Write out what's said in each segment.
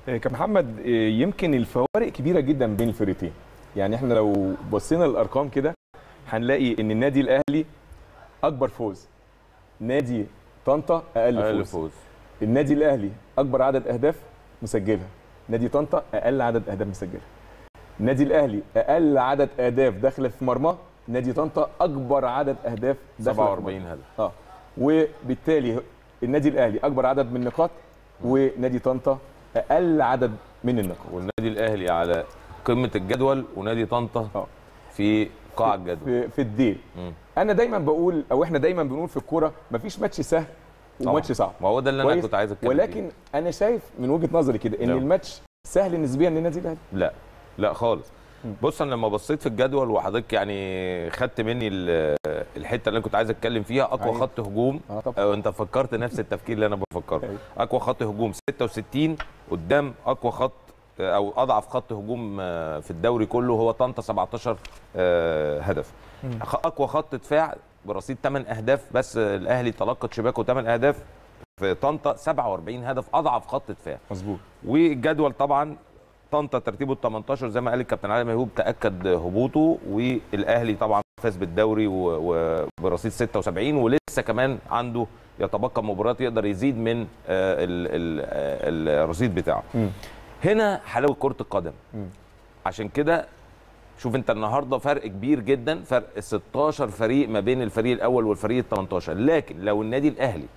آه، كابتن محمد آه، يمكن الفوارق كبيره جدا بين الفرقتين يعني احنا لو بصينا للارقام كده هنلاقي ان النادي الاهلي اكبر فوز نادي طنطا اقل, اقل فوز. فوز النادي الاهلي اكبر عدد اهداف مسجلها نادي طنطا اقل عدد اهداف مسجلها النادي الاهلي اقل عدد اهداف داخله في مرماه نادي طنطا اكبر عدد اهداف داخله في 47 مرماه. هدف اه وبالتالي النادي الاهلي اكبر عدد من النقاط ونادي طنطا اقل عدد من النقاط والنادي الاهلي على قمه الجدول ونادي طنطا اه في قاع الجدول في, في الديل مم. انا دايما بقول او احنا دايما بنقول في الكوره مفيش ماتش سهل وماتش صعب ما هو ده اللي انا كويس؟ كنت عايز اتكلم فيه. ولكن انا شايف من وجهه نظري كده ان نعم. الماتش سهل نسبيا للنادي الاهلي لا لا خالص بص انا لما بصيت في الجدول وحضرتك يعني خدت مني ال- الحته اللي انا كنت عايز اتكلم فيها اقوى أيوة. خط هجوم اه طبعا أو انت فكرت نفس التفكير اللي انا بفكره أيوة. اقوى خط هجوم 66 قدام اقوى خط او اضعف خط هجوم آه، في الدوري كله هو طنطا 17 آه، هدف خ- اقوى خط دفاع برصيد 8 اهداف بس الاهلي تلقت شباكه 8 اهداف في طنطا 47 هدف اضعف خط دفاع مظبوط والجدول طبعا طنطا ترتيبه ال 18 زي ما قال الكابتن علي ميهوب تاكد هبوطه والاهلي طبعا فاز بالدوري و- وبرصيد 76 ولسه كمان عنده يتبقى مباريات يقدر يزيد من آه، ال- ال- آه، الرصيد بتاعه مم. هنا حلاوه كره القدم مم. عشان كده شوف انت النهارده فرق كبير جدا فرق 16 فريق ما بين الفريق الاول والفريق ال 18 لكن لو النادي الاهلي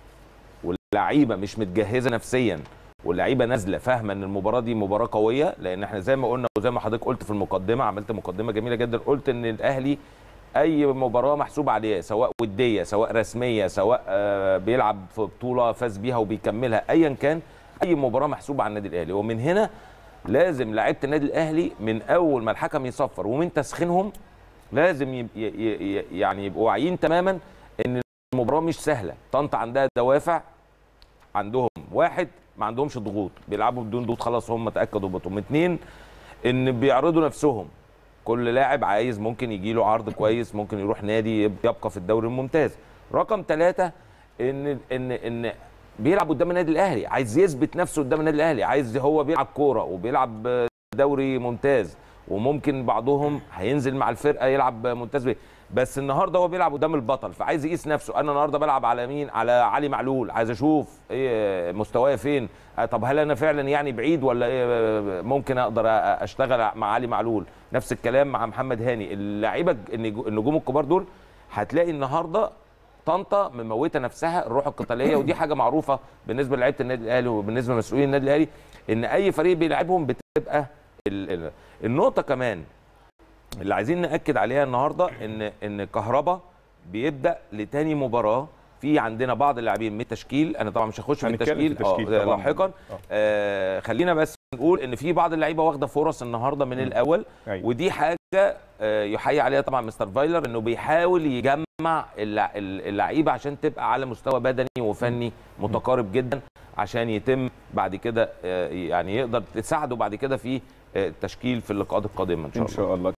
واللعيبه مش متجهزه نفسيا واللعيبه نازله فاهمه ان المباراه دي مباراه قويه لان احنا زي ما قلنا وزي ما حضرتك قلت في المقدمه عملت مقدمه جميله جدا قلت ان الاهلي اي مباراه محسوب عليه سواء وديه سواء رسميه سواء آه، بيلعب في بطوله فاز بيها وبيكملها ايا كان اي مباراه محسوبه على النادي الاهلي ومن هنا لازم لعيبه النادي الاهلي من اول ما الحكم يصفر ومن تسخينهم لازم يب- ي- ي- ي- يعني يبقوا واعيين تماما ان المباراه مش سهله طنطا عندها دوافع عندهم واحد ما عندهمش ضغوط بيلعبوا بدون ضغوط خلاص هم تاكدوا بطولهم اتنين ان بيعرضوا نفسهم كل لاعب عايز ممكن يجي له عرض كويس ممكن يروح نادي يب- يبقى في الدوري الممتاز رقم ثلاثة ان ان ان بيلعب قدام النادي الاهلي عايز يثبت نفسه قدام النادي الاهلي عايز هو بيلعب كوره وبيلعب دوري ممتاز وممكن بعضهم هينزل مع الفرقه يلعب ممتاز بيه بس النهارده هو بيلعب قدام البطل فعايز يقيس نفسه انا النهارده بلعب على مين على علي معلول عايز اشوف ايه مستواي فين آه، طب هل انا فعلا يعني بعيد ولا ايه آه، ممكن اقدر أ- اشتغل مع علي معلول نفس الكلام مع محمد هاني اللعيبه النج- النجوم الكبار دول هتلاقي النهارده طنطا مموته نفسها الروح القتاليه ودي حاجه معروفه بالنسبه لعيبه النادي الاهلي وبالنسبه لمسؤولين النادي الاهلي ان اي فريق بيلعبهم بتبقى ال- ال- النقطه كمان اللي عايزين ناكد عليها النهارده ان ان كهربا بيبدا لتاني مباراه في عندنا بعض اللاعبين من التشكيل انا طبعا مش هخش في هنتكلم في التشكيل التشكيل اه طبعاً. لاحقا آه. آه خلينا بس نقول ان في بعض اللعيبه واخده فرص النهارده من الاول أيوة. ودي حاجه آه، يحيي عليها طبعا مستر فايلر انه بيحاول يجمع اللع- اللعيبه عشان تبقى على مستوى بدني وفني متقارب جدا عشان يتم بعد كده آه، يعني يقدر تساعده بعد كده في آه، التشكيل في اللقاءات القادمه ان شاء ان الله شاء الله